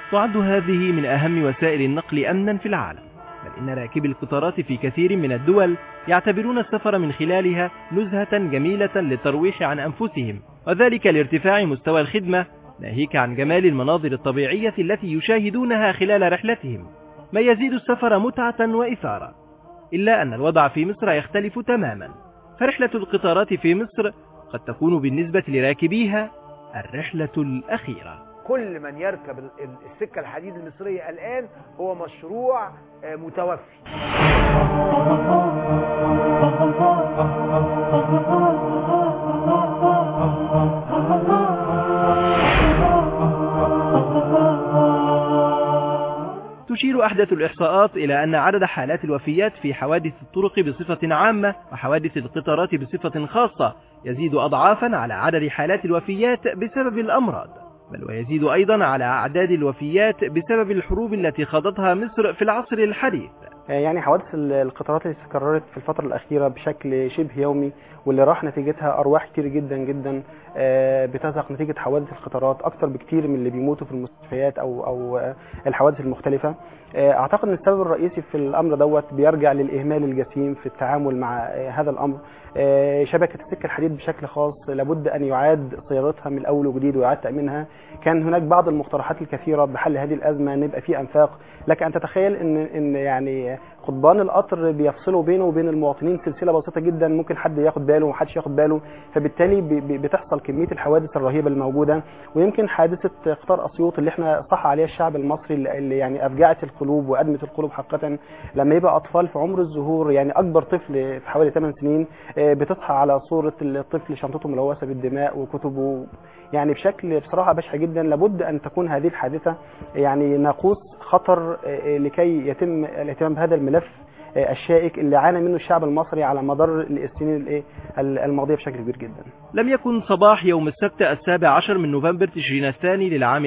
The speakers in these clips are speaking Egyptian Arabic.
تعد هذه من أهم وسائل النقل أمنا في العالم بل إن راكبي القطارات في كثير من الدول يعتبرون السفر من خلالها نزهة جميلة للترويح عن أنفسهم وذلك لارتفاع مستوى الخدمة ناهيك عن جمال المناظر الطبيعية التي يشاهدونها خلال رحلتهم ما يزيد السفر متعة وإثارة إلا أن الوضع في مصر يختلف تماما فرحلة القطارات في مصر قد تكون بالنسبة لراكبيها الرحلة الأخيرة كل من يركب ال- ال- السكة الحديد المصرية الآن هو مشروع آه، متوفي تشير أحدث الإحصاءات إلى أن عدد حالات الوفيات في حوادث الطرق بصفة عامة وحوادث القطارات بصفة خاصة يزيد أضعافا على عدد حالات الوفيات بسبب الأمراض بل ويزيد أيضا على أعداد الوفيات بسبب الحروب التي خاضتها مصر في العصر الحديث يعني حوادث ال- القطارات اللي تكررت في الفترة الأخيرة بشكل شبه يومي واللي راح نتيجتها أرواح كتير جدا جدا آه، بتزهق نتيجة حوادث القطارات أكتر بكتير من اللي بيموتوا في المستشفيات أو أو آه، الحوادث المختلفة آه، أعتقد أن السبب الرئيسي في الأمر دوت بيرجع للإهمال الجسيم في التعامل مع آه، هذا الأمر آه، شبكة السكة الحديد بشكل خاص لابد أن يعاد صياغتها من الأول وجديد ويعاد تأمينها كان هناك بعض المقترحات الكثيرة بحل هذه الأزمة أن يبقى في أنفاق لك أن تتخيل أن أن يعني قضبان القطر بيفصلوا بينه وبين المواطنين سلسله بسيطه جدا ممكن حد ياخد باله ومحدش ياخد باله فبالتالي بي- بي- بتحصل كميه الحوادث الرهيبه الموجوده ويمكن حادثه قطار اسيوط اللي احنا صح عليها الشعب المصري اللي اللي يعني افجعت القلوب وادمت القلوب حقيقه لما يبقى اطفال في عمر الظهور يعني اكبر طفل في حوالي 8 سنين آه، بتصحى على صوره الطفل شنطته ملوثه بالدماء وكتبه يعني بشكل بصراحه بشع جدا لابد ان تكون هذه الحادثه يعني ناقوس خطر آه، لكي يتم الاهتمام بهذا الملف آه، الشائك اللي عانى منه الشعب المصري على مدار السنين الايه الماضيه بشكل كبير جدا. لم يكن صباح يوم السبت السابع عشر من نوفمبر تشرين الثاني للعام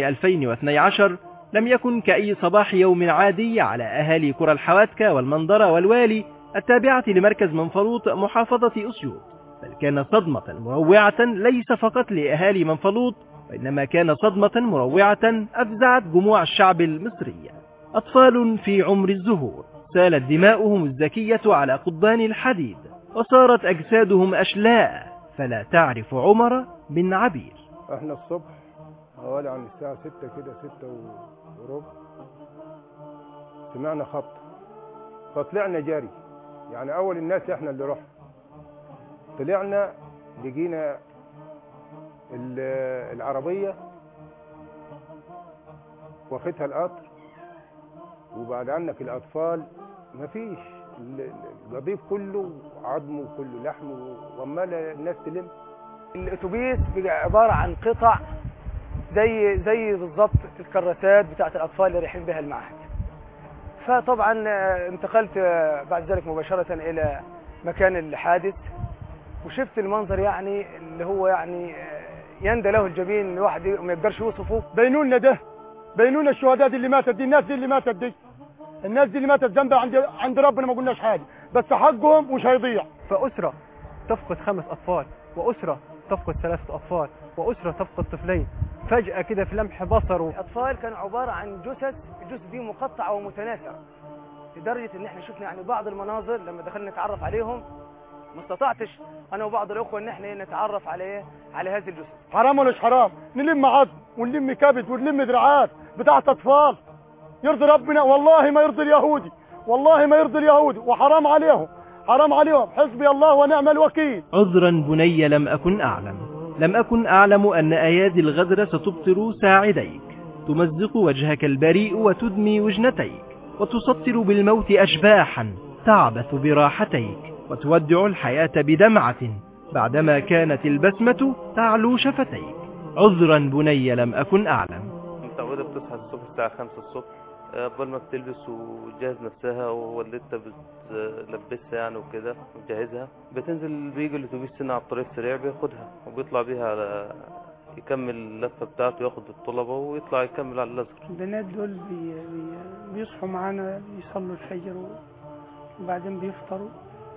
2012 لم يكن كأي صباح يوم عادي على أهالي قرى الحواتكة والمنظرة والوالي التابعة لمركز منفلوط محافظة أسيوط بل كان صدمة مروعة ليس فقط لأهالي منفلوط وإنما كان صدمة مروعة أفزعت جموع الشعب المصري أطفال في عمر الزهور سالت دماؤهم الزكية على قضبان الحديد وصارت أجسادهم أشلاء فلا تعرف عمر بن عبير احنا الصبح حوالي عن الساعة ستة كده ستة وربع سمعنا خبط فطلعنا جري يعني أول الناس احنا اللي رحنا طلعنا لقينا ال- العربية واخدها القطر وبعد عنك الأطفال مفيش ال- ال- القضيب كله عظم وكله لحم وعمال الناس تلم الاتوبيس بيبقى عباره عن قطع زي زي بالظبط الكراسات بتاعه الاطفال اللي رايحين بها المعهد فطبعا آه، انتقلت آه، بعد ذلك مباشره الى مكان الحادث وشفت المنظر يعني اللي هو يعني آه، يندى له الجبين الواحد ما يقدرش يوصفه بينوا لنا ده بينوا لنا الشهداء دي اللي ماتت دي الناس دي اللي ماتت دي الناس دي اللي ماتت ذنبها عند عند ربنا ما قلناش حاجه بس حقهم مش هيضيع فأسرة تفقد خمس أطفال وأسرة تفقد ثلاثة أطفال وأسرة تفقد طفلين فجأة كده في لمح بصر و... الاطفال كانوا عباره عن جثث الجثث دي مقطعه ومتناثره لدرجه ان احنا شفنا يعني بعض المناظر لما دخلنا نتعرف عليهم ما استطعتش انا وبعض الاخوه ان احنا نتعرف عليه على هذه الجثث حرام ولا مش حرام نلم عظم ونلم كبد ونلم دراعات بتاعت اطفال يرضي ربنا والله ما يرضي اليهودي والله ما يرضي اليهودي وحرام عليهم حرام عليهم حسبي الله ونعم الوكيل عذرا بني لم أكن أعلم لم أكن أعلم أن أيادي الغدر ستبطر ساعديك تمزق وجهك البريء وتدمي وجنتيك وتسطر بالموت أشباحا تعبث براحتيك وتودع الحياة بدمعة بعدما كانت البسمة تعلو شفتيك عذرا بني لم أكن أعلم متعودة بتصحى الصبح الساعة خمسة الصبح آه، قبل ما بتلبس وتجهز نفسها ووالدتها بتلبسها يعني وكده وتجهزها بتنزل بيجي الاتوبيس هنا على الطريق السريع بياخدها وبيطلع بيها على يكمل اللفة بتاعته ياخد الطلبة ويطلع يكمل على الأزهر البنات دول بي بي بيصحوا معانا يصلوا الفجر و- وبعدين بيفطروا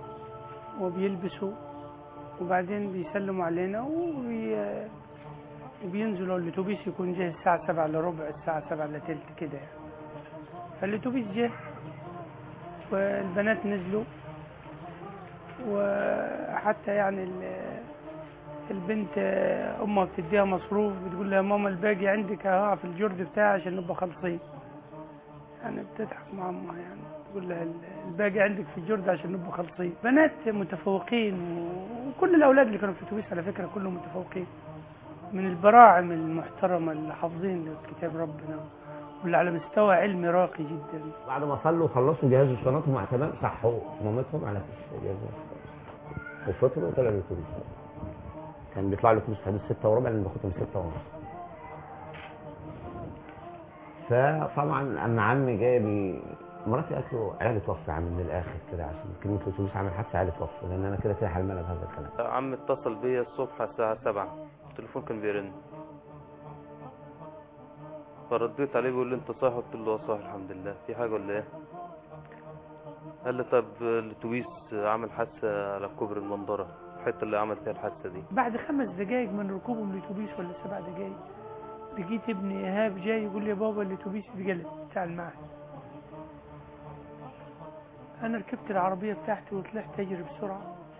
وبيلبسوا وبعدين بيسلموا علينا وبي وبينزلوا الاتوبيس يكون جه الساعة سبعة الا ربع الساعة سبعة الا تلت كده يعني فالاتوبيس جه والبنات نزلوا وحتى يعني ال- البنت آه، امها بتديها مصروف بتقول لها ماما الباقي عندك اهو في الجرد بتاعي عشان نبقى خالصين يعني بتضحك مع امها يعني تقول لها ال- الباقي عندك في الجرد عشان نبقى خالصين بنات متفوقين و- وكل الاولاد اللي كانوا في الاتوبيس على فكره كلهم متفوقين من البراعم المحترمه اللي حافظين كتاب ربنا واللي على مستوى علمي راقي جدا بعد ما صلوا وخلصوا جهزوا شنطهم مع تمام صحوا مامتهم على فيش جهزوا وفطروا وطلعوا الاتوبيس كان بيطلع له فلوس حدود ستة وربع لان باخدهم ستة ونص فطبعا اما عمي جاي بي مراتي قالت له عيالي توفى يا عم من الاخر كده عشان كلمه الاتوبيس عامل حادثه عيالي توفى لان انا كده كده حلمانه بهذا الكلام عم اتصل بيا الصبح على الساعة سبعة التليفون كان بيرن فرديت عليه بيقول لي انت صاحي قلت له اه صاحي الحمد لله في حاجة ولا ايه قال لي طب الاتوبيس عمل حادثة على كوبري المنظرة الحتة اللي عمل فيها الحادثة دي بعد خمس دقايق من ركوبهم الاتوبيس ولا سبع دقايق لقيت ابني ايهاب جاي يقول لي يا بابا الاتوبيس اتقلب بتاع المعهد انا ركبت العربيه بتاعتي وطلعت اجري بسرعه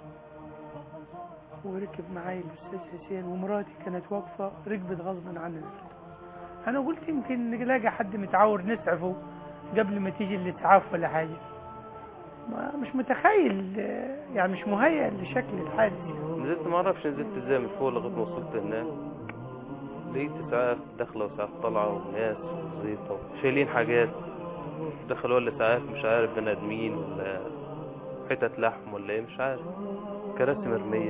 وركب معايا الاستاذ حسين ومراتي كانت واقفه ركبت غصبا عنها انا قلت يمكن نلاقي حد متعور نسعفه قبل ما تيجي الاسعاف ولا حاجه ما مش متخيل آه، يعني مش مهيئ لشكل الحادث يعني. نزلت ما اعرفش نزلت ازاي من فوق لغايه ما وصلت هناك لقيت اسعاف داخله واسعاف طالعه وناس وزيطه شايلين حاجات دخلوا ولا اسعاف مش عارف بني ادمين ولا حتت لحم ولا ايه مش عارف كراسي مرميه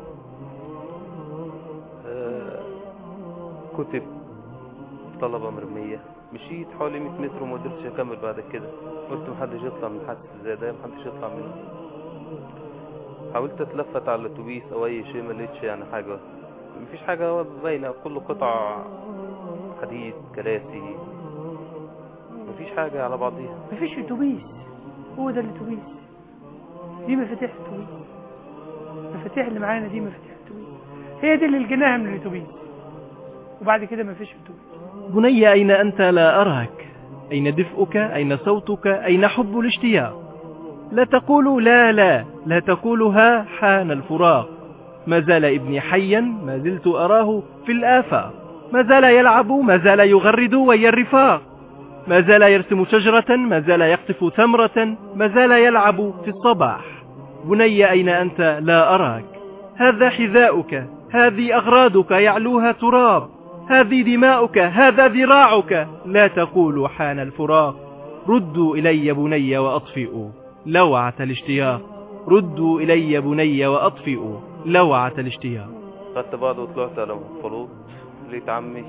آه، كتب طلبه مرميه مشيت حوالي 100 متر وما قدرتش اكمل بعد كده قلت محدش يطلع من حادث زي ده محدش يطلع منه حاولت اتلفت على الاتوبيس او اي شيء ما لقيتش يعني حاجه مفيش حاجه باينه كله قطع حديد كراسي مفيش حاجه على بعضيها مفيش اتوبيس هو ده الاتوبيس دي مفاتيح الاتوبيس المفاتيح اللي معانا دي مفاتيح الاتوبيس هي دي اللي لقيناها من الاتوبيس وبعد كده مفيش اتوبيس بني أين أنت لا أراك أين دفئك أين صوتك أين حب الاشتياق لا تقول لا لا لا تقول ها حان الفراق ما زال ابني حيا ما زلت أراه في الآفاق ما زال يلعب ما زال يغرد ويا الرفاق ما زال يرسم شجرة ما زال يقطف ثمرة ما زال يلعب في الصباح بني أين أنت لا أراك هذا حذاؤك هذه أغراضك يعلوها تراب هذه دماؤك هذا ذراعك لا تقول حان الفراق ردوا إلي بني وأطفئوا لوعة الاشتياق ردوا إلي بني وأطفئوا لوعة الاشتياق خدت بعض وطلعت على منفلوط لقيت عمي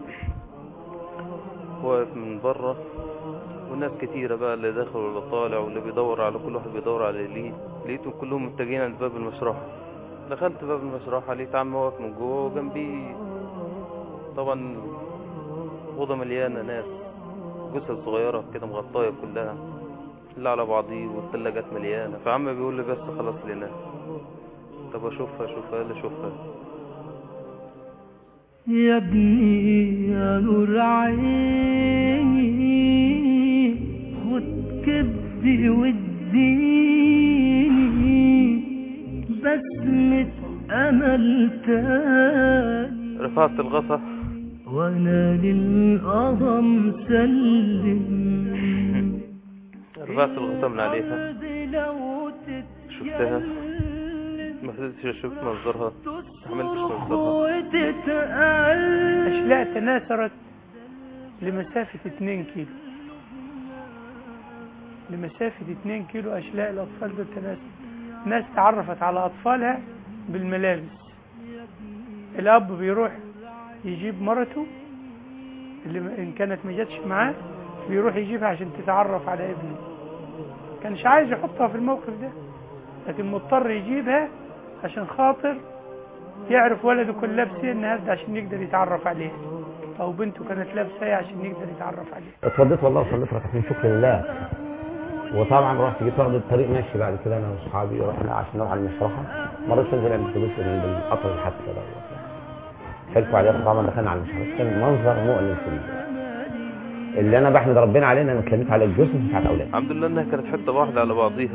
واقف من بره وناس كتيرة بقى اللي داخل واللي طالع واللي بيدور على كل واحد بيدور على ليه لقيتهم كلهم متجهين عند باب المشرحة دخلت باب المشرحة لقيت عمي واقف من جوه وجنبي طبعا أوضة مليانة ناس جثث صغيرة كده مغطاية كلها اللي على بعضيه والثلاجات مليانة فعمي بيقول لي بس خلاص لنا طب اشوفها اشوفها قال لي اشوفها يا ابني يا نور عيني خد كبدي واديني بسمة أمل تاني رفعت الغطا وأنا للقضم سلم رفعت الغطا من عليها شفتها ما قدرتش اشوف منظرها ما عملتش منظرها أشلاء تناثرت لمسافة 2 كيلو لمسافة 2 كيلو أشلاء الأطفال دول تناثر ناس تعرفت على أطفالها بالملابس الأب بيروح يجيب مرته اللي إن كانت ما جاتش معاه بيروح يجيبها عشان تتعرف على ابنه كانش عايز يحطها في الموقف ده لكن مضطر يجيبها عشان خاطر يعرف ولده كان لابس ايه النهارده عشان يقدر يتعرف عليها او بنته كانت لابسه ايه عشان يقدر يتعرف عليها اتفضلت والله وصليت ركعتين شكر لله وطبعا رحت جيت واخد الطريق ماشي بعد كده انا واصحابي رحنا عشان نروح على المشرحه ما رضيتش انزل عند الاتوبيس عند القطر الحادثه ده حلفوا عليها طبعا دخلنا على المشهد كان منظر مؤلم في ال- اللي انا بحمد ربنا عليه ان انا اتلميت على الجثث بتاعت اولادي الحمد لله انها كانت حته واحده على بعضيها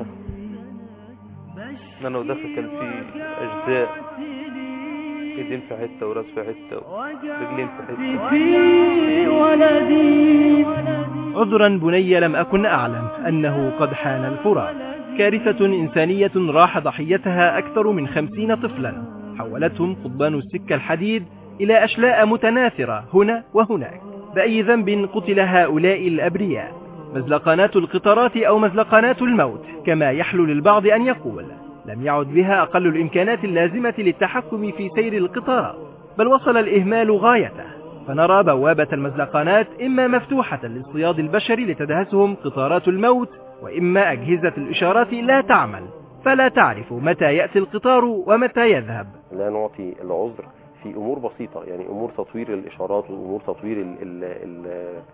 انا وداخل كان في اجزاء ايدين في حته وراس في حته ورجلين في حته في ولدي عذرا بني لم أكن أعلم أنه قد حان الفراق كارثة إنسانية راح ضحيتها أكثر من خمسين طفلا حولتهم قضبان السكة الحديد إلى أشلاء متناثرة هنا وهناك بأي ذنب قتل هؤلاء الأبرياء مزلقانات القطارات أو مزلقانات الموت كما يحلو للبعض أن يقول لم يعد بها أقل الإمكانات اللازمة للتحكم في سير القطارات بل وصل الإهمال غايته فنرى بوابة المزلقانات إما مفتوحة للصياد البشري لتدهسهم قطارات الموت وإما أجهزة الإشارات لا تعمل فلا تعرف متى يأتي القطار ومتى يذهب لا نعطي العذر في امور بسيطه يعني امور تطوير الاشارات وامور تطوير ال ال ال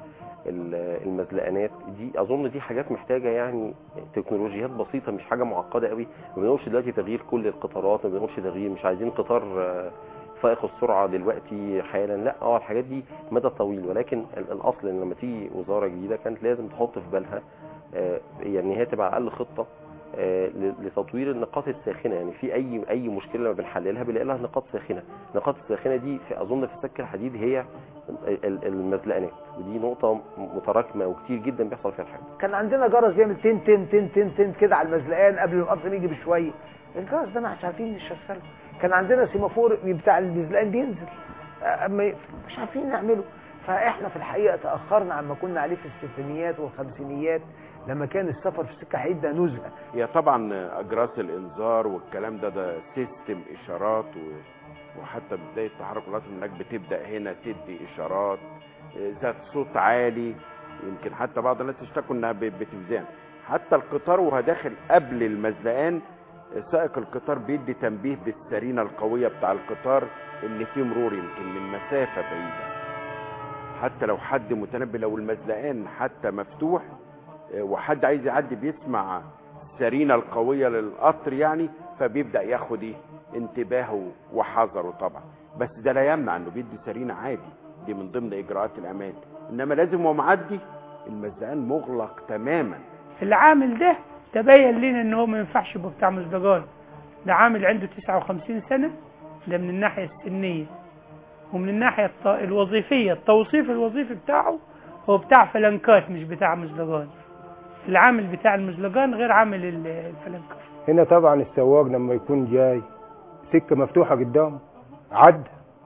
ال المزلقانات دي اظن دي حاجات محتاجه يعني تكنولوجيات بسيطه مش حاجه معقده قوي ما بنقولش دلوقتي تغيير كل القطارات ما بنقولش تغيير مش عايزين قطار آه، فائق السرعه دلوقتي حالا لا اه الحاجات دي مدى طويل ولكن ال- الاصل ان لما تيجي وزاره جديده كانت لازم تحط في بالها آه، يعني هي تبقى اقل خطه آه، ل- لتطوير النقاط الساخنه يعني في اي اي مشكله لما بنحللها بنلاقي لها نقاط ساخنه النقاط الساخنه دي في اظن في سك الحديد هي ال- ال- المزلقانات ودي نقطه متراكمه وكتير جدا بيحصل فيها الحاجه كان عندنا جرس بيعمل تن تن تن تن تن كده على المزلقان قبل ما القطر يجي بشويه الجرس ده مش عارفين نشغله كان عندنا سيمافور بتاع المزلقان بينزل اما يقفل. مش عارفين نعمله فاحنا في الحقيقه تاخرنا عما كنا عليه في الستينيات والخمسينيات لما كان السفر في السكه حديد ده نزهه هي طبعا اجراس الانذار والكلام ده ده سيستم اشارات و... وحتى بدايه تحرك القطر هناك بتبدا هنا تدي اشارات آه، ذات صوت عالي يمكن حتى بعض الناس اشتكوا انها ب- بتفزان حتى القطار وهو داخل قبل المزلقان آه، سائق القطار بيدي تنبيه بالسرينه القويه بتاع القطار ان في مرور يمكن من مسافه بعيده حتى لو حد متنبه لو المزلقان حتى مفتوح آه، وحد عايز يعدي بيسمع السرينه القويه للقطر يعني فبيبدا ياخد ايه انتباهه وحذره طبعا بس ده لا يمنع انه بيدي سرينه عادي دي من ضمن اجراءات الامان انما لازم وهو معدي المزقان مغلق تماما العامل ده تبين لنا ان هو ما ينفعش يبقى بتاع مزدجان ده عامل عنده 59 سنة ده من الناحية السنية ومن الناحية الط- الوظيفية التوصيف الوظيفي بتاعه هو بتاع فلنكات مش بتاع مزدجان العامل بتاع المزدجان غير عامل ال- الفلنكات هنا طبعا السواق لما يكون جاي سكة مفتوحة قدامه عد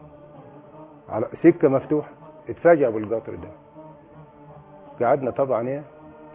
على سكة مفتوحة اتفاجأ بالقطر ده قعدنا طبعا ايه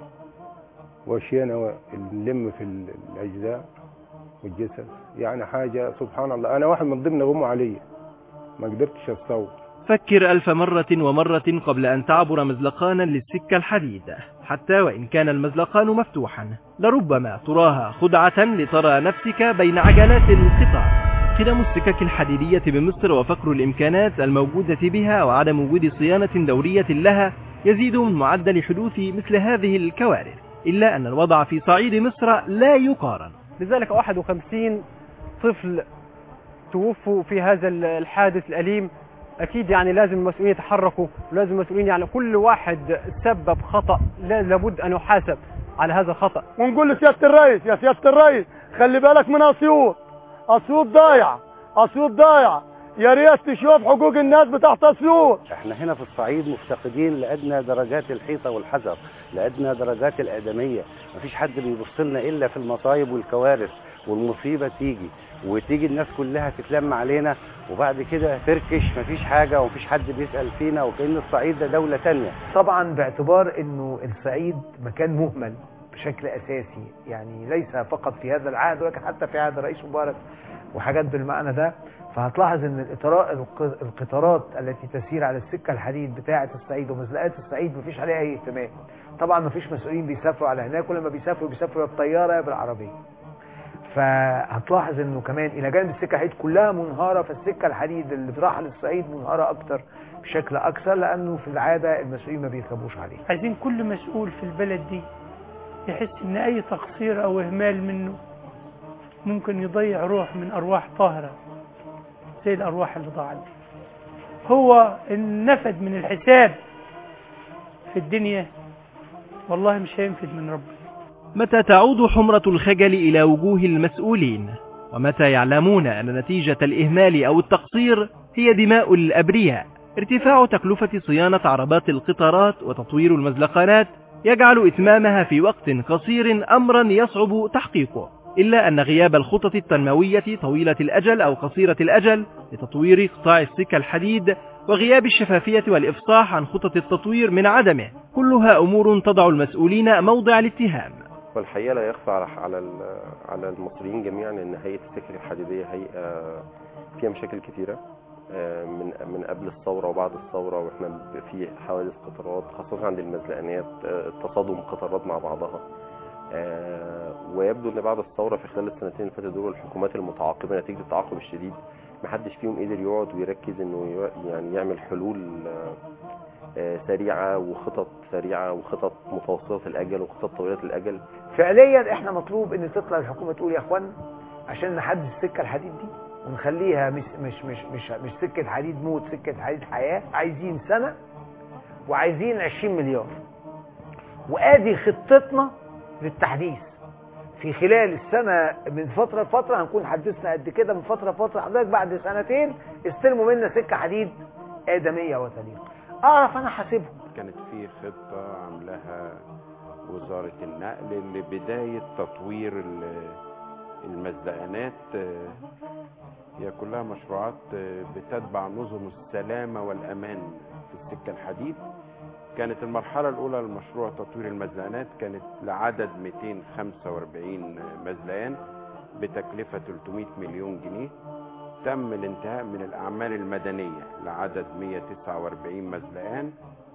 وشينا نلم في ال- الأجزاء والجسد يعني حاجة سبحان الله أنا واحد من ضمن غموا علي ما قدرتش أتصور فكر ألف مرة ومرة قبل أن تعبر مزلقانا للسكة الحديد حتى وإن كان المزلقان مفتوحا لربما تراها خدعة لترى نفسك بين عجلات القطار خدم السكك الحديدية بمصر وفقر الإمكانات الموجودة بها وعدم وجود صيانة دورية لها يزيد من معدل حدوث مثل هذه الكوارث إلا أن الوضع في صعيد مصر لا يقارن لذلك 51 طفل توفوا في هذا الحادث الأليم أكيد يعني لازم المسؤولين يتحركوا ولازم المسؤولين يعني كل واحد سبب خطأ لا- لابد أن يحاسب على هذا الخطأ ونقول لسيادة الرئيس يا سيادة الرئيس خلي بالك من أسيوط أسيوط ضايع أسيوط ضايع يا ريت تشوف حقوق الناس بتاعت أسيوط احنا هنا في الصعيد مفتقدين لأدنى درجات الحيطة والحذر لأدنى درجات الآدمية مفيش حد بيبص لنا إلا في المصايب والكوارث والمصيبة تيجي وتيجي الناس كلها تتلم علينا وبعد كده تركش مفيش حاجة ومفيش حد بيسأل فينا وكأن الصعيد ده دولة تانية طبعا باعتبار انه الصعيد مكان مهمل بشكل اساسي يعني ليس فقط في هذا العهد ولكن حتى في عهد الرئيس مبارك وحاجات بالمعنى ده فهتلاحظ ان الإطراء- الق- القطارات التي تسير على السكه الحديد بتاعه الصعيد ومزلقات الصعيد مفيش عليها اي اهتمام طبعا مفيش مسؤولين بيسافروا على هناك ولما بيسافروا بيسافروا يا بالطياره يا بالعربيه فهتلاحظ انه كمان الى جانب السكه الحديد كلها منهاره فالسكه الحديد اللي رايحه للصعيد منهاره اكتر بشكل اكثر لانه في العاده المسؤولين ما بيركبوش عليه عايزين كل مسؤول في البلد دي يحس ان اي تقصير او اهمال منه ممكن يضيع روح من ارواح طاهرة زي الارواح اللي ضاعت دي هو إن نفد من الحساب في الدنيا والله مش هينفد من ربنا متى تعود حمرة الخجل إلى وجوه المسؤولين ومتى يعلمون أن نتيجة الإهمال أو التقصير هي دماء الأبرياء ارتفاع تكلفة صيانة عربات القطارات وتطوير المزلقانات يجعل إتمامها في وقت قصير أمرا يصعب تحقيقه إلا أن غياب الخطط التنموية طويلة الأجل أو قصيرة الأجل لتطوير قطاع السكة الحديد وغياب الشفافية والإفصاح عن خطط التطوير من عدمه كلها أمور تضع المسؤولين موضع الاتهام والحقيقه لا يخفى على على ال- على المصريين جميعا ان هيئه السكك الحديديه هيئه فيها مشاكل كتيره آه، من من قبل الثوره وبعد الثوره واحنا ب- في حوادث قطارات خاصه عند المزلقانات آه، تصادم قطارات مع بعضها آه، ويبدو ان بعد الثوره في خلال السنتين اللي فاتوا دول الحكومات المتعاقبه نتيجه التعاقب الشديد محدش فيهم قدر يقعد ويركز انه ي- يعني يعمل حلول آه، آه، سريعه وخطط سريعه وخطط متوسطه الاجل وخطط طويله الاجل فعليا احنا مطلوب ان تطلع الحكومه تقول يا اخوانا عشان نحدد السكه الحديد دي ونخليها مش مش مش مش مش سكه حديد موت سكه حديد حياه عايزين سنه وعايزين 20 مليار وادي خطتنا للتحديث في خلال السنه من فتره لفتره هنكون حدثنا قد كده من فتره لفتره حضرتك بعد سنتين استلموا منا سكه حديد ادميه وتليق اعرف انا حاسبهم كانت في خطة عاملاها وزارة النقل لبداية تطوير ال- المزدقانات آه، هي كلها مشروعات آه، بتتبع نظم السلامة والأمان في السكة الحديد كانت المرحلة الأولى لمشروع تطوير المزلقانات كانت لعدد 245 مزلقان بتكلفة 300 مليون جنيه تم الانتهاء من الأعمال المدنية لعدد 149 مزلقان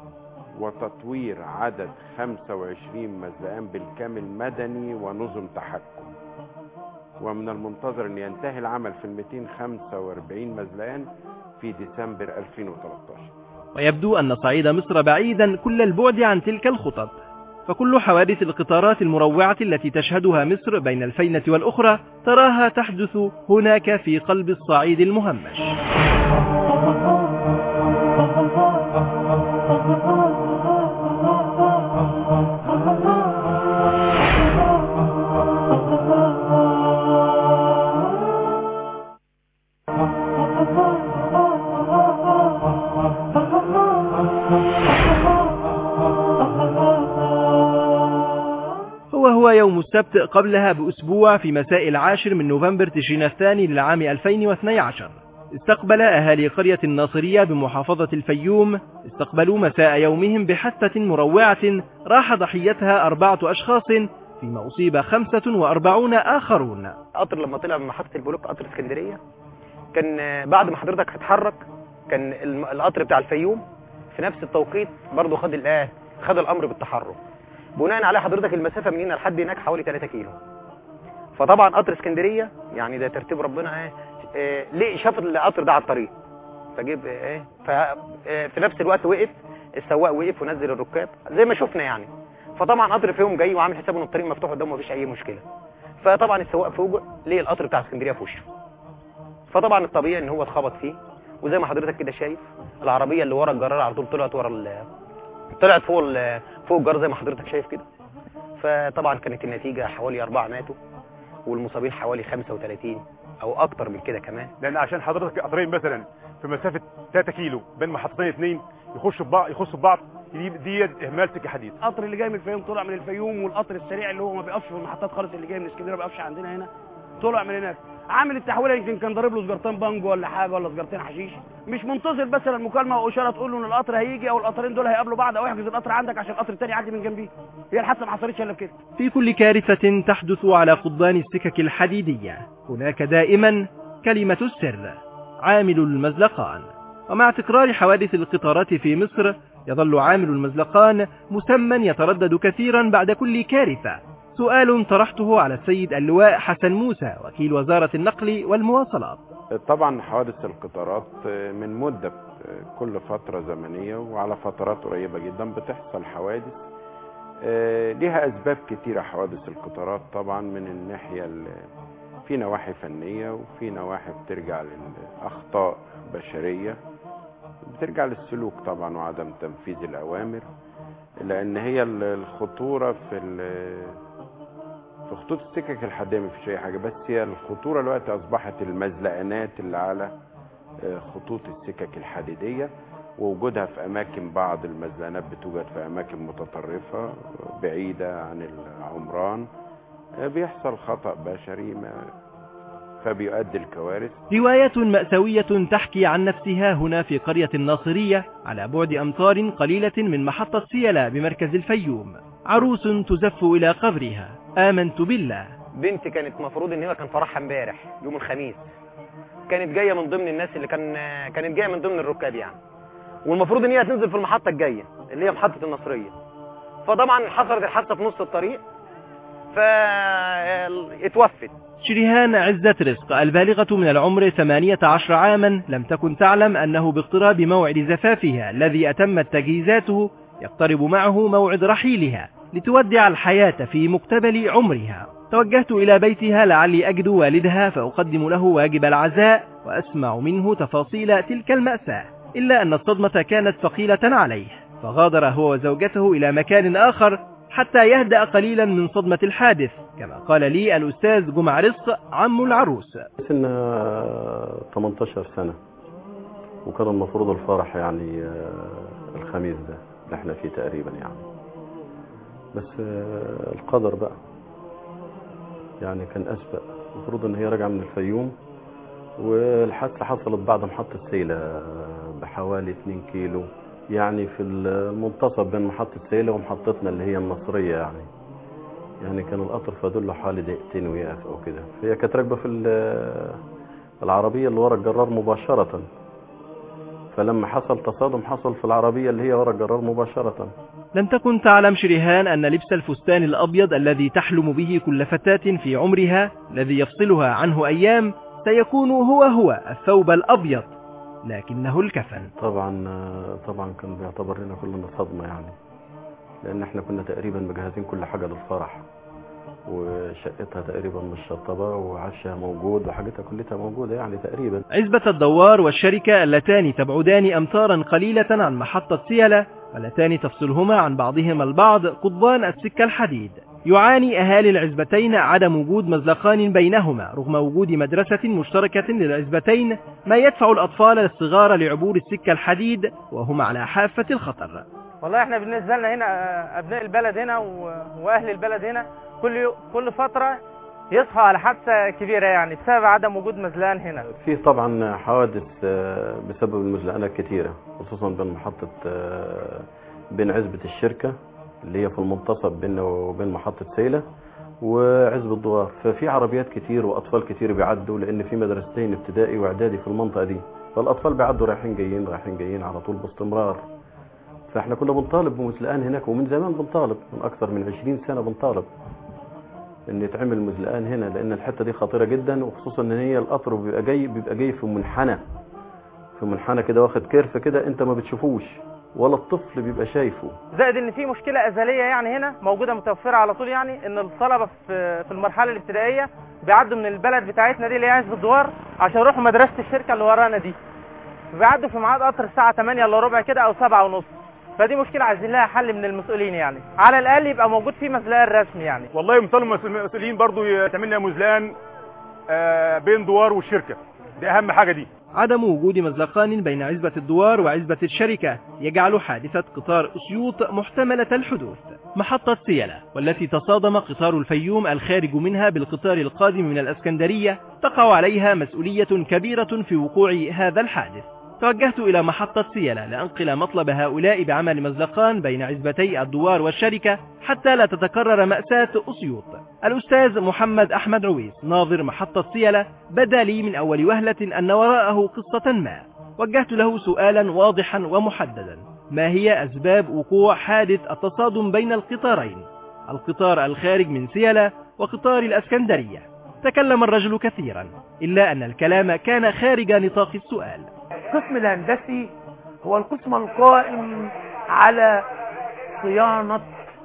وتطوير عدد 25 مزلقان بالكامل مدني ونظم تحكم ومن المنتظر أن ينتهي العمل في ال 245 مزلقان في ديسمبر 2013 ويبدو أن صعيد مصر بعيدا كل البعد عن تلك الخطط فكل حوادث القطارات المروعة التي تشهدها مصر بين الفينة والأخرى تراها تحدث هناك في قلب الصعيد المهمش هو هو يوم السبت قبلها بأسبوع في مساء العاشر من نوفمبر تشرين الثاني للعام 2012 استقبل أهالي قرية الناصرية بمحافظة الفيوم استقبلوا مساء يومهم بحثة مروعة راح ضحيتها أربعة أشخاص فيما أصيب خمسة وأربعون آخرون قطر لما طلع من محطة البلوك قطر اسكندرية كان آه، بعد ما حضرتك هتحرك كان الم- القطر بتاع الفيوم في نفس التوقيت برضه خد الايه خد الامر بالتحرك بناء على حضرتك المسافه من هنا لحد هناك حوالي 3 كيلو فطبعا قطر اسكندريه يعني ده ترتيب ربنا ايه آه، ليه شاف القطر ده على الطريق فجيب ايه ف آه، في نفس الوقت وقف السواق وقف ونزل الركاب زي ما شفنا يعني فطبعا قطر فيهم جاي وعامل حسابه ان الطريق مفتوح قدامه مفيش اي مشكله فطبعا السواق فوق ليه القطر بتاع اسكندريه في وشه فطبعا الطبيعي ان هو اتخبط فيه وزي ما حضرتك كده شايف العربيه اللي ورا الجرار على طول طلعت ورا ال- طلعت فوق ال- فوق الجرار زي ما حضرتك شايف كده فطبعا كانت النتيجه حوالي اربعه ماتوا والمصابين حوالي 35 او اكتر من كده كمان لان عشان حضرتك قطرين مثلا في مسافه 3 كيلو بين محطتين اثنين يخشوا في بعض يخشوا في بعض دي دي اهمال سكه حديد القطر اللي جاي من الفيوم طلع من الفيوم والقطر السريع اللي هو ما بيقفش في المحطات خالص اللي جاي من اسكندريه ما بيقفش عندنا هنا طلع من هناك عامل التحويله يمكن كان ضارب له سجارتين بانجو ولا حاجه ولا سجارتين حشيش مش منتظر بس المكالمه واشاره تقول له ان القطر هيجي او القطرين دول هيقابلوا بعض او احجز القطر عندك عشان القطر التاني يعدي من جنبيه هي الحادثه ما حصلتش الا بكده في كل كارثة تحدث على قضبان السكك الحديدية هناك دائما كلمة السر عامل المزلقان ومع تكرار حوادث القطارات في مصر يظل عامل المزلقان مسمى يتردد كثيرا بعد كل كارثة سؤال طرحته على السيد اللواء حسن موسى وكيل وزارة النقل والمواصلات طبعا حوادث القطارات من مدة كل فترة زمنية وعلى فترات قريبة جدا بتحصل حوادث آه، ليها أسباب كتيرة حوادث القطارات طبعا من الناحية ال- في نواحي فنية وفي نواحي بترجع للأخطاء بشرية بترجع للسلوك طبعا وعدم تنفيذ الاوامر لان هي ال- الخطوره في ال- في خطوط السكك الحديديه مفيش اي حاجه بس هي الخطوره دلوقتي اصبحت المزلقانات اللي على آه، خطوط السكك الحديديه ووجودها في اماكن بعض المزلقانات بتوجد في اماكن متطرفه بعيده عن العمران آه، بيحصل خطا بشري ما فبيؤدي الكوارث رواية مأساوية تحكي عن نفسها هنا في قرية الناصرية على بعد أمتار قليلة من محطة سيلا بمركز الفيوم عروس تزف إلى قبرها آمنت بالله بنت كانت مفروض ان هي كان فرحها امبارح يوم الخميس كانت جايه من ضمن الناس اللي كان كانت جايه من ضمن الركاب يعني والمفروض ان هي هتنزل في المحطه الجايه اللي هي محطه النصريه فطبعا حصلت الحادثه في نص الطريق فاتوفت شريهان عزة رزق البالغة من العمر 18 عاما لم تكن تعلم أنه باقتراب موعد زفافها الذي أتمت تجهيزاته يقترب معه موعد رحيلها لتودع الحياة في مقتبل عمرها توجهت إلى بيتها لعلي أجد والدها فأقدم له واجب العزاء وأسمع منه تفاصيل تلك المأساة إلا أن الصدمة كانت ثقيلة عليه فغادر هو وزوجته إلى مكان آخر حتى يهدأ قليلا من صدمة الحادث كما قال لي الأستاذ جمع رزق عم العروس سنها 18 سنة وكان المفروض الفرح يعني آه، الخميس ده اللي احنا فيه تقريبا يعني بس آه، القدر بقى يعني كان أسبق المفروض ان هي راجعة من الفيوم والحادثة حصلت بعد محطة سيلة آه، بحوالي 2 كيلو يعني في المنتصف بين محطة سيلة ومحطتنا اللي هي النصرية يعني يعني كان القطر فاضل له حوالي دقيقتين ويقف او كده فهي كانت راكبه في ال- العربيه اللي ورا الجرار مباشره فلما حصل تصادم حصل في العربيه اللي هي ورا الجرار مباشره لم تكن تعلم شريهان أن لبس الفستان الأبيض الذي تحلم به كل فتاة في عمرها الذي يفصلها عنه أيام سيكون هو هو الثوب الأبيض لكنه الكفن طبعا طبعا كان بيعتبر لنا كلنا صدمه يعني لان احنا كنا تقريبا مجهزين كل حاجه للفرح وشقتها تقريبا مشطبه وعشها موجود وحاجتها كلها موجوده يعني تقريبا عزبة الدوار والشركة اللتان تبعدان أمتارا قليلة عن محطة سيلة واللتان تفصلهما عن بعضهما البعض قضبان السكة الحديد يعاني أهالي العزبتين عدم وجود مزلقان بينهما رغم وجود مدرسة مشتركة للعزبتين ما يدفع الأطفال الصغار لعبور السكة الحديد وهم على حافة الخطر والله احنا بالنسبه لنا هنا آه، ابناء البلد هنا و- واهل البلد هنا كل يو- كل فتره يصحوا على حادثه كبيره يعني بسبب عدم وجود مزلان هنا فيه طبعا حوادث آه، بسبب المزلقانات كتيرة خصوصا بين محطة آه، بين عزبة الشركة اللي هي في المنتصف بيننا وبين محطة سيلة وعزبة الدوار ففي عربيات كتير وأطفال كتير بيعدوا لأن في مدرستين ابتدائي وإعدادي في المنطقة دي فالأطفال بيعدوا رايحين جايين رايحين جايين على طول باستمرار فاحنا كنا بنطالب بمزلقان هناك ومن زمان بنطالب من أكثر من 20 سنة بنطالب ان يتعمل مزلقان هنا لان الحته دي خطيره جدا وخصوصا ان هي القطر بيبقى جاي بيبقى جاي في منحنى في منحنى كده واخد كيرف كده انت ما بتشوفوش ولا الطفل بيبقى شايفه زائد ان في مشكله ازليه يعني هنا موجوده متوفره على طول يعني ان الطلبه في في المرحله الابتدائيه بيعدوا من البلد بتاعتنا دي اللي هي عزب الدوار عشان يروحوا مدرسه الشركه اللي ورانا دي بيعدوا في ميعاد قطر الساعه 8 الا ربع كده او 7 ونص فدي مشكله عايزين لها حل من المسؤولين يعني على الاقل يبقى موجود في مزلقان رسمي يعني والله مطالب المسؤولين برضو يتعمل لنا مزلان آه، بين دوار والشركه دي اهم حاجه دي عدم وجود مزلقان بين عزبة الدوار وعزبة الشركة يجعل حادثة قطار أسيوط محتملة الحدوث محطة سيلة والتي تصادم قطار الفيوم الخارج منها بالقطار القادم من الأسكندرية تقع عليها مسؤولية كبيرة في وقوع هذا الحادث توجهت إلى محطة سيلة لأنقل مطلب هؤلاء بعمل مزلقان بين عزبتي الدوار والشركة حتى لا تتكرر مأساة أسيوط الأستاذ محمد أحمد عويس ناظر محطة سيلة بدا لي من أول وهلة أن وراءه قصة ما وجهت له سؤالا واضحا ومحددا ما هي أسباب وقوع حادث التصادم بين القطارين القطار الخارج من سيلة وقطار الأسكندرية تكلم الرجل كثيرا إلا أن الكلام كان خارج نطاق السؤال القسم الهندسي هو القسم القائم على صيانة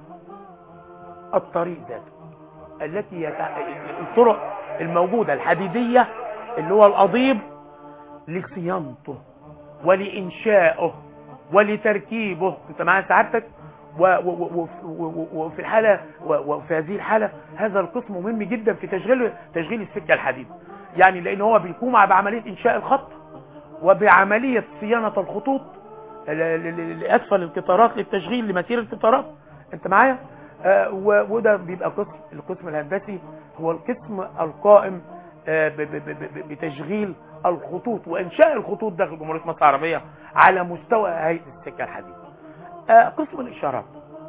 الطريق ذاته التي يت... الطرق الموجودة الحديدية اللي هو القضيب لصيانته ولإنشائه ولتركيبه انت معايا سعادتك و- و- و- و- و- وفي الحالة و- وفي هذه الحالة هذا القسم مهم جدا في تشغيل تشغيل السكة الحديد يعني لأن هو بيقوم بعملية إنشاء الخط وبعملية صيانة الخطوط ل- ل- ل- لأسفل القطارات للتشغيل لمسير القطارات انت معايا آه، و- وده بيبقى قسم القسم الهندسي هو القسم القائم آه، ب- ب- ب- ب- بتشغيل الخطوط وإنشاء الخطوط داخل جمهورية مصر العربية على مستوى هيئة السكة الحديد آه، قسم الإشارات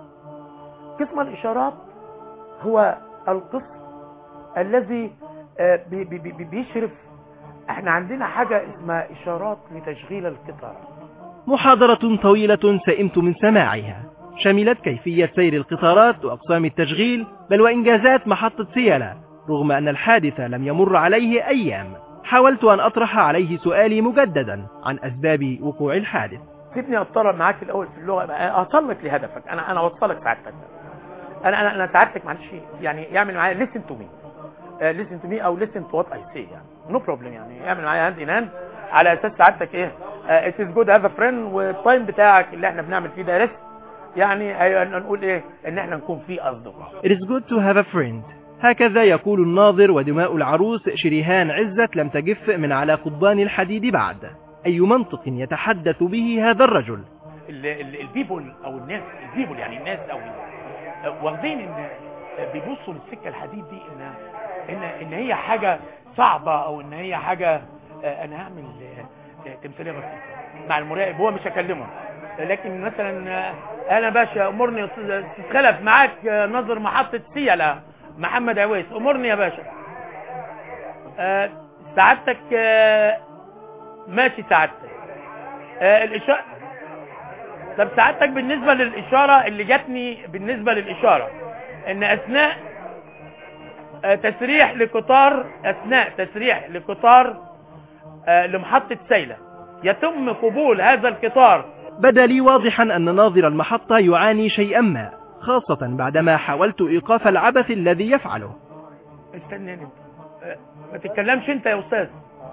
قسم الإشارات هو القسم الذي آه، بي- بي- بي- بيشرف احنا عندنا حاجة اسمها إشارات لتشغيل القطار محاضرة طويلة سئمت من سماعها شملت كيفية سير القطارات وأقسام التشغيل بل وإنجازات محطة سيالة رغم أن الحادث لم يمر عليه أيام حاولت أن أطرح عليه سؤالي مجددا عن أسباب وقوع الحادث سيبني اتطرب معاك الاول في اللغه اوصلك لهدفك انا انا اوصلك سعادتك انا انا انا سعادتك معلش يعني يعمل معايا listen to me uh, listen to me او listen to what I say يعني no problem يعني يعمل معايا هاند ان هاند على اساس سعادتك ايه uh, it is good to have a friend والتايم بتاعك اللي احنا بنعمل فيه ده ريست يعني أيوة نقول ايه ان احنا نكون فيه اصدقاء It is good to have a friend هكذا يقول الناظر ودماء العروس شريهان عزت لم تجف من على قضبان الحديد بعد أي منطق يتحدث به هذا الرجل البيبول او الناس البيبول يعني الناس او واخدين ان بيبصوا للسكه الحديد دي ان ان ان هي حاجه صعبه او ان هي حاجه آه، انا هعمل آه، آه، تمثيليه بسيطه مع المراقب هو مش هكلمه لكن مثلا آه، انا باشا امرني يا أستاذ تتخلف معاك آه، ناظر محطه سيلا محمد عويس امرني يا باشا آه، سعادتك آه، ماشي سعادتك آه، الاشاره طب سعادتك بالنسبة للإشارة اللي جاتني بالنسبة للإشارة إن أثناء آه، تسريح لقطار أثناء تسريح لقطار آه، لمحطة سيلة يتم قبول هذا القطار بدا لي واضحا أن ناظر المحطة يعاني شيئا ما خاصة بعدما حاولت إيقاف العبث الذي يفعله استناني انت آه، ما تتكلمش انت يا أستاذ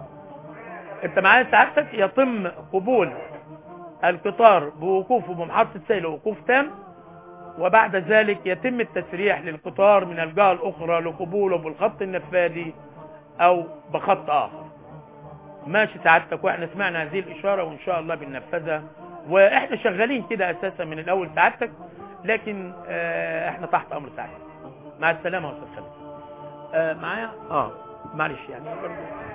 انت معايا سعادتك يتم قبول القطار بوقوفه بمحطة سيلة وقوف تام وبعد ذلك يتم التسريح للقطار من الجهة الأخرى لقبوله بالخط النفاذي أو بخط آخر ماشي سعادتك واحنا سمعنا هذه الإشارة وإن شاء الله بننفذها واحنا شغالين كده أساسا من الأول سعادتك لكن آه احنا تحت أمر سعادتك مع السلامة يا أستاذ خالد آه معايا اه معلش يعني برضه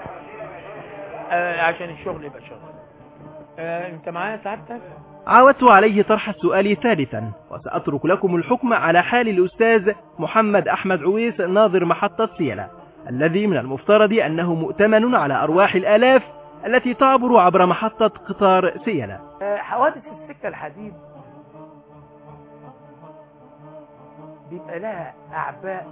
آه عشان الشغل يبقى شغل آه انت معايا سعادتك عاودت عليه طرح السؤال ثالثا وسأترك لكم الحكم على حال الأستاذ محمد أحمد عويس ناظر محطة سيلة الذي من المفترض أنه مؤتمن على أرواح الآلاف التي تعبر عبر محطة قطار سيلة آه، حوادث السكة الحديد بيبقى لها أعباء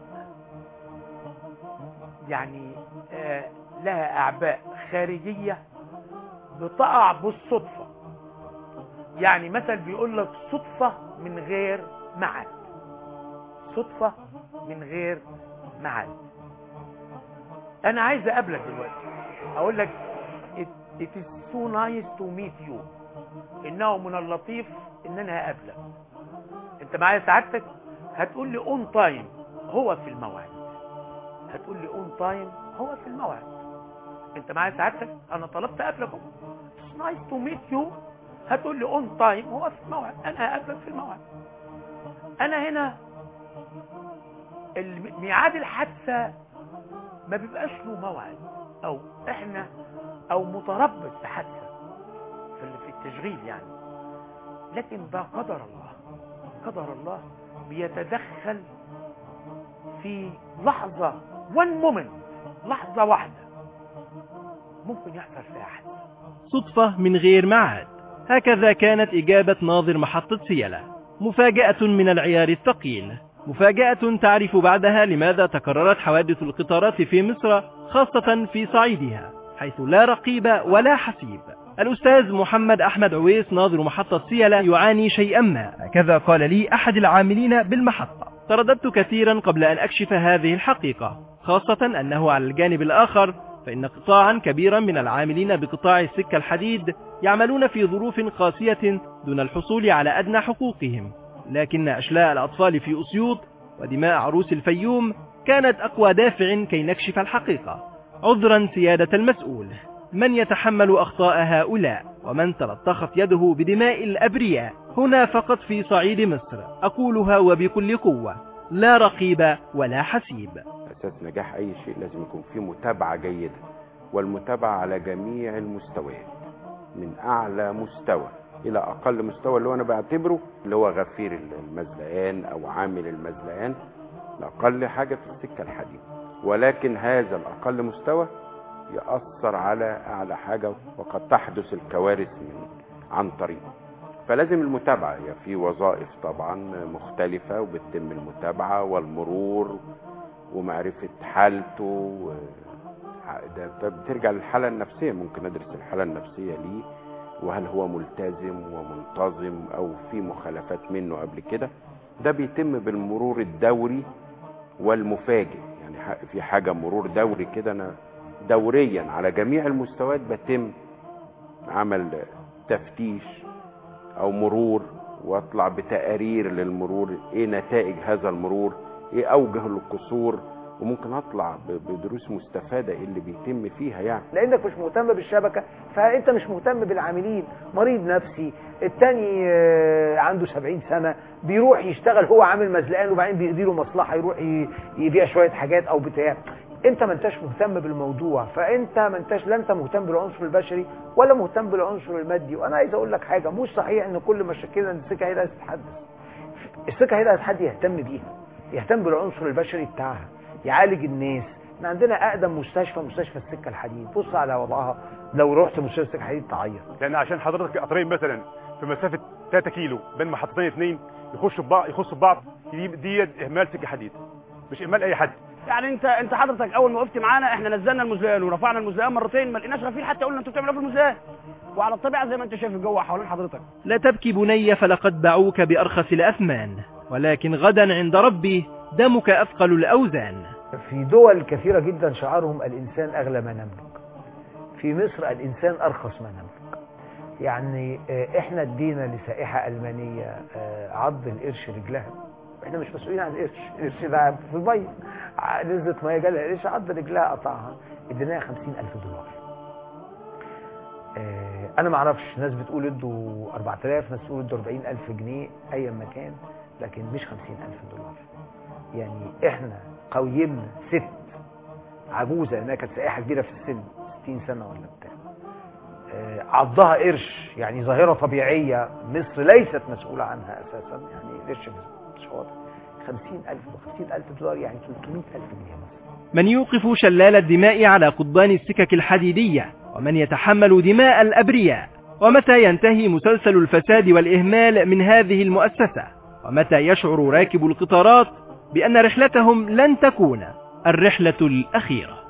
يعني آه، لها أعباء خارجية بتقع بالصدفة يعني مثل بيقول لك صدفة من غير معد صدفة من غير معد أنا عايز أقابلك دلوقتي أقول لك it, it is so nice to meet you إنه من اللطيف إن أنا هقابلك أنت معايا سعادتك هتقول لي اون تايم هو في الموعد هتقول لي اون تايم هو في الموعد انت معايا سعادتك انا طلبت اقابلك اتس نايس تو ميت يو هتقول لي اون تايم هو في الموعد انا هقابلك في الموعد انا هنا الم- ميعاد الحادثه ما بيبقاش له موعد او احنا او متربص بحادثه في ال- في التشغيل يعني لكن ده قدر الله قدر الله بيتدخل في لحظة one moment لحظة واحدة ممكن يحصل فيها حدث صدفة من غير معاد هكذا كانت إجابة ناظر محطة سيلة مفاجأة من العيار الثقيل مفاجأة تعرف بعدها لماذا تكررت حوادث القطارات في مصر خاصة في صعيدها حيث لا رقيب ولا حسيب الأستاذ محمد أحمد عويس ناظر محطة سيلة يعاني شيئا ما هكذا قال لي أحد العاملين بالمحطة ترددت كثيرا قبل أن أكشف هذه الحقيقة خاصة أنه على الجانب الآخر فإن قطاعا كبيرا من العاملين بقطاع السكة الحديد يعملون في ظروف قاسية دون الحصول على أدنى حقوقهم لكن أشلاء الأطفال في أسيوط ودماء عروس الفيوم كانت أقوى دافع كي نكشف الحقيقة عذرا سيادة المسؤول من يتحمل أخطاء هؤلاء ومن تلطخت يده بدماء الأبرياء هنا فقط في صعيد مصر أقولها وبكل قوة لا رقيب ولا حسيب اساس نجاح اي شيء لازم يكون فيه متابعه جيده والمتابعه على جميع المستويات من اعلى مستوى الى اقل مستوى اللي هو انا بعتبره اللي هو غفير المزلقان او عامل المزلقان الاقل حاجه في السكه الحديد ولكن هذا الاقل مستوى ياثر على اعلى حاجه وقد تحدث الكوارث من عن طريقه فلازم المتابعه هي في وظائف طبعا مختلفه وبتتم المتابعه والمرور ومعرفة حالته ده, ده بترجع للحالة النفسية ممكن ندرس الحالة النفسية ليه وهل هو ملتزم ومنتظم أو في مخالفات منه قبل كده ده بيتم بالمرور الدوري والمفاجئ يعني في حاجة مرور دوري كده أنا دوريا على جميع المستويات بتم عمل تفتيش أو مرور واطلع بتقارير للمرور ايه نتائج هذا المرور ايه اوجه القصور وممكن اطلع بدروس مستفاده اللي بيتم فيها يعني لانك مش مهتم بالشبكه فانت مش مهتم بالعاملين مريض نفسي التاني عنده 70 سنه بيروح يشتغل هو عامل مزلقان وبعدين بيقضي له مصلحه يروح يبيع شويه حاجات او بتاع انت ما انتش مهتم بالموضوع فانت ما انتش لا انت مهتم بالعنصر البشري ولا مهتم بالعنصر المادي وانا عايز اقول لك حاجه مش صحيح ان كل مشاكلنا ان السكه هي اللي هتتحدث السكه هي اللي حد يهتم بيها يهتم بالعنصر البشري بتاعها يعالج الناس احنا عندنا اقدم مستشفى مستشفى السكه الحديد بص على وضعها لو رحت مستشفى السكه الحديد تعيط لان عشان حضرتك قطرين مثلا في مسافه 3 كيلو بين محطتين اثنين يخشوا ببعض يخصوا ببعض دي, دي اهمال سكه حديد مش اهمال اي حد يعني انت انت حضرتك اول ما وقفت معانا احنا نزلنا المزلقان ورفعنا المزلقان مرتين ما لقيناش غفير حتى قلنا انتوا بتعملوا ايه في المزلقان وعلى الطبيعه زي ما انت شايف الجو حوالين حضرتك لا تبكي بني فلقد باعوك بأرخص الأثمان ولكن غدا عند ربي دمك أثقل الأوزان في دول كثيرة جدا شعارهم الإنسان أغلى ما نملك في مصر الإنسان أرخص ما نملك يعني إحنا ادينا لسائحة ألمانية عض القرش رجلها إحنا مش مسؤولين عن القرش القرش ده في المية نزلت مية جالها قرش عض رجلها قطعها اديناها 50000 دولار أنا ما أعرفش ناس بتقول ادوا 4000 ناس بتقول ادوا 40000 جنيه أي مكان لكن مش 50000 دولار يعني احنا قويمنا ست عجوزة انها كانت سائحة كبيرة في السن 60 سنة ولا بتاع آه عضها قرش يعني ظاهرة طبيعية مصر ليست مسؤولة عنها اساسا يعني قرش مش واضح 50000 50000 دولار يعني 300000 جنيه مصر من يوقف شلال الدماء على قضبان السكك الحديدية ومن يتحمل دماء الأبرياء ومتى ينتهي مسلسل الفساد والإهمال من هذه المؤسسة ومتى يشعر راكب القطارات بأن رحلتهم لن تكون الرحلة الأخيرة